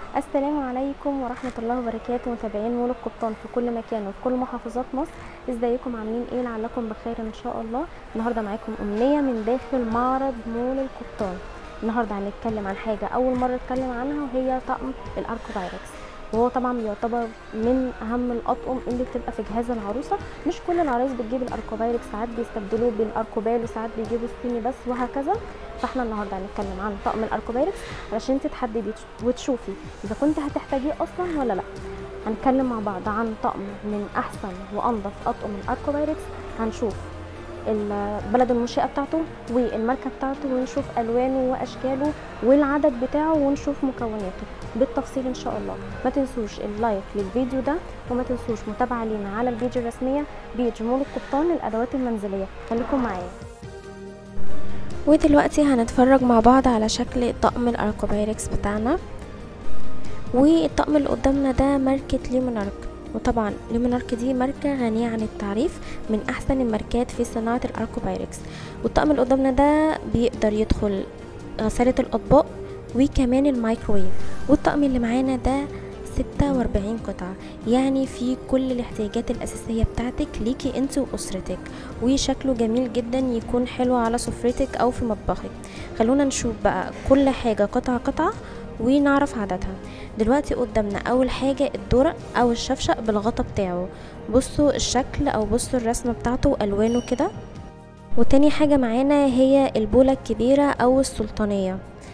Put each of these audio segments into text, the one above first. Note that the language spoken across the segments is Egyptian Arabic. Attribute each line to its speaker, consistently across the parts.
Speaker 1: السلام عليكم ورحمة الله وبركاته متابعين مول القبطان في كل مكان وفي كل محافظات مصر ازيكم عاملين ايه لعلكم بخير ان شاء الله النهارده معاكم امنية من داخل معرض مول القبطان النهارده هنتكلم عن حاجة اول مرة اتكلم عنها وهي طقم الاركو بايركس وهو طبعا بيعتبر من اهم الاطقم اللي بتبقى في جهاز العروسه مش كل العرايس بتجيب الاركوبايركس ساعات بيستبدلوه بالاركوبال وساعات بيجيبوا الصيني بس وهكذا فاحنا النهارده هنتكلم عن طقم الاركوبايركس علشان انت تحددي وتشوفي اذا كنت هتحتاجيه اصلا ولا لا هنتكلم مع بعض عن طقم من احسن وانظف اطقم الاركوبايركس هنشوف البلد المنشئه بتاعته والماركه بتاعته ونشوف الوانه واشكاله والعدد بتاعه ونشوف مكوناته بالتفصيل ان شاء الله ما تنسوش اللايك للفيديو ده وما تنسوش متابعه لينا على البيج الرسميه بيج مول القبطان للادوات المنزليه خليكم معايا ودلوقتي هنتفرج مع بعض على شكل طقم الاركوبايركس بتاعنا والطقم اللي قدامنا ده ماركة ليمونارك وطبعا ليمونارك دي ماركة غنية عن التعريف من أحسن الماركات في صناعة الأركوبايركس والطقم اللي قدامنا ده بيقدر يدخل غسالة الأطباق وكمان الميكروويف والطقم اللي معانا ده ستة وأربعين قطعة يعني في كل الاحتياجات الأساسية بتاعتك ليكي انت وأسرتك وشكله جميل جدا يكون حلو على سفرتك أو في مطبخك خلونا نشوف بقى كل حاجة قطعة قطعة ونعرف عددها دلوقتي قدامنا اول حاجة الدرق او الشفشق بالغطا بتاعه بصوا الشكل او بصوا الرسمة بتاعته والوانه كده وتاني حاجة معانا هي البولة الكبيرة او السلطانية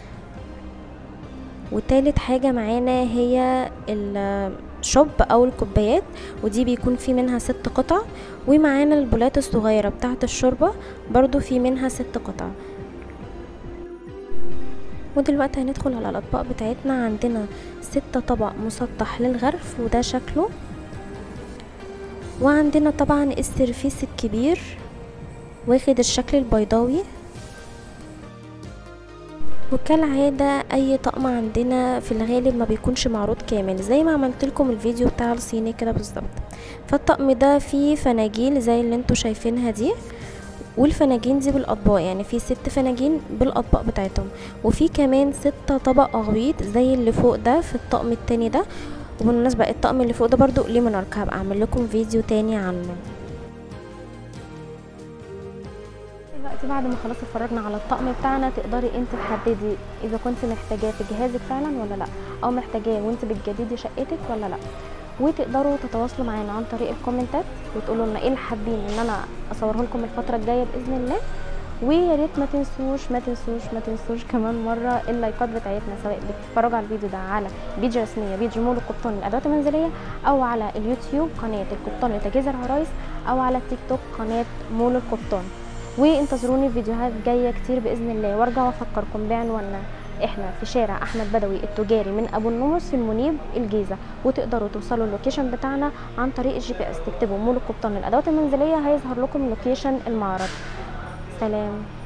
Speaker 1: وتالت حاجة معانا هي الشوب او الكوبايات ودي بيكون في منها ست قطع ومعانا البولات الصغيرة بتاعت الشوربة برضو في منها ست قطع ودلوقتي هندخل على الاطباق بتاعتنا عندنا ستة طبق مسطح للغرف وده شكله وعندنا طبعا السرفيس الكبير واخد الشكل البيضاوي وكالعادة اي طقم عندنا في الغالب ما بيكونش معروض كامل زي ما عملت لكم الفيديو بتاع الصيني كده بالظبط فالطقم ده فيه فناجيل زي اللي انتوا شايفينها دي والفناجين دي بالاطباق يعني في ست فناجين بالاطباق بتاعتهم وفي كمان ستة طبق اغويط زي اللي فوق ده في الطقم التاني ده وبالمناسبة الطقم اللي فوق ده برضو ليمونارك هبقى اعمل لكم فيديو تاني عنه دلوقتي بعد ما خلاص اتفرجنا على الطقم بتاعنا تقدري انت تحددي اذا كنت محتاجاه في جهازك فعلا ولا لا او محتاجاه وانت بتجددي شقتك ولا لا وتقدروا تتواصلوا معانا عن طريق الكومنتات وتقولوا لنا ايه اللي حابين ان انا اصوره لكم الفتره الجايه باذن الله ويا ريت ما تنسوش ما تنسوش ما تنسوش كمان مره اللايكات بتاعتنا سواء بتتفرجوا على الفيديو ده على بيج رسميه بيج مول القبطان للادوات المنزليه او على اليوتيوب قناه القبطان لتجهيز العرايس او على التيك توك قناه مول القبطان وانتظروني فيديوهات جايه كتير باذن الله وارجع افكركم بعنواننا احنا في شارع احمد بدوي التجاري من ابو النمرس في المنيب الجيزه وتقدروا توصلوا اللوكيشن بتاعنا عن طريق الجي بي اس تكتبوا مول القبطان للادوات المنزليه هيظهر لكم لوكيشن المعرض سلام